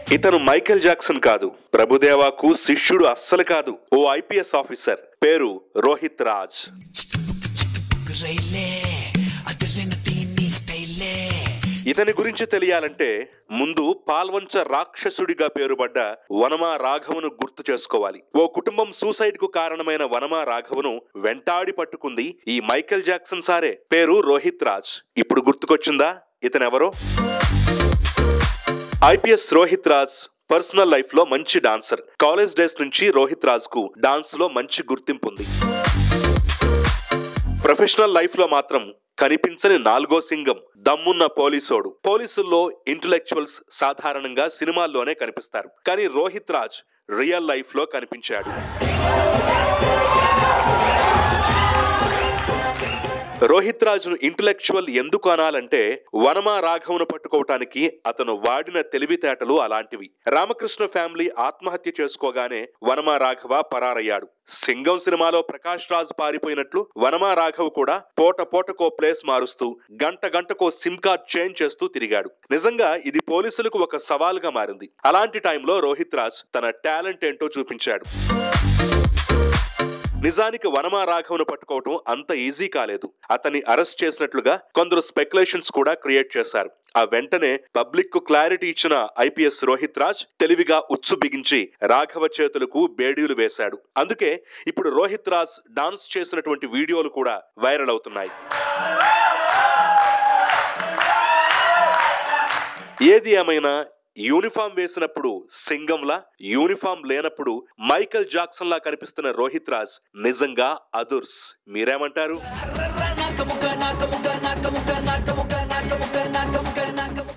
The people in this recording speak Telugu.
ఇతను మైకేల్ జాక్సన్ కాదు ప్రభుదేవాకు శిష్యుడు అస్సలు కాదు ఓ ఐపీఎస్ ఆఫీసర్ పేరు రోహిత్ రాజ్ రైలే అదిరిన దీని స్టైలే ఇతని గురించి తెలియాలంటే ముందు పాల్వంచ రాక్షసుడిగా పేరుపడ్డ వనమా రాఘవను గుర్తు చేసుకోవాలి ఓ కుటుంబం సూసైడ్ కు కారణమైన వనమా రాఘవను వెంటాడి పట్టుకుంది ఈ మైకేల్ జాక్సన్ సారే పేరు రోహిత్ రాజ్ ఇప్పుడు గుర్తుకొచ్చిందా ఇతనెవరో IPS Rohit Raj personal life లో మంచి డాన్సర్ కాలేజ్ డేస్ నుంచి రోహిత్ రాజ్ కు డాన్స్ లో మంచి గుర్తింపు ఉంది ప్రొఫెషనల్ లైఫ్ లో మాత్రం కనిపించని నాలుగో సింగం దమ్మున్న పోలీసోడు పోలీసుల్లో ఇంటలెక్చువల్స్ సాధారణంగా సినిమాల్లోనే కనిపిస్తారు కానీ రోహిత్ రాజ్ రియల్ లైఫ్ లో కనిపించాడు రోహిత్ రాజును ఇంటలెక్చువల్ ఎందుకు అనాలంటే వనమా రాఘవను పట్టుకోవటానికి అతను వాడిన తెలివితేటలు అలాంటివి రామకృష్ణ ఫ్యామిలీ ఆత్మహత్య చేసుకోగానే వనమా రాఘవ పరారయ్యాడు సింగం సినిమాలో ప్రకాష్ రాజ్ పారిపోయినట్లు వనమా రాఘవ్ కూడా పోట పోటకో ప్లేస్ మారుస్తూ గంట గంటకో సిమ్ కార్డ్ చేంజ్ చేస్తూ తిరిగాడు నిజంగా ఇది పోలీసులకు ఒక సవాల్గా మారింది అలాంటి టైంలో రోహిత్ రాజ్ తన టాలెంట్ ఏంటో చూపించాడు నిజానికి వనమా రాఘవను పట్టుకోవటం అంత ఈజీ కాలేదు అతన్ని అరెస్ట్ చేసినట్లుగా కొందరు స్పెక్యులేషన్స్ కూడా క్రియేట్ చేశారు ఆ వెంటనే పబ్లిక్ కు క్లారిటీ ఇచ్చిన ఐపీఎస్ రోహిత్ రాజ్ తెలివిగా ఉచ్చు బిగించి రాఘవ చేతులకు బేడీలు వేశాడు అందుకే ఇప్పుడు రోహిత్ రాజ్ డాన్స్ చేసినటువంటి వీడియోలు కూడా వైరల్ అవుతున్నాయి ఏది ఏమైనా యూనిఫామ్ వేసినప్పుడు సింగంలా యూనిఫామ్ లేనప్పుడు మైకల్ జాక్సన్ లా కనిపిస్తున్న రోహిత్ రాజ్ నిజంగా అదుర్స్ మీరేమంటారు నాకముక నాకముక నాకముక నాకముక నాకముక నాకముక నాకముక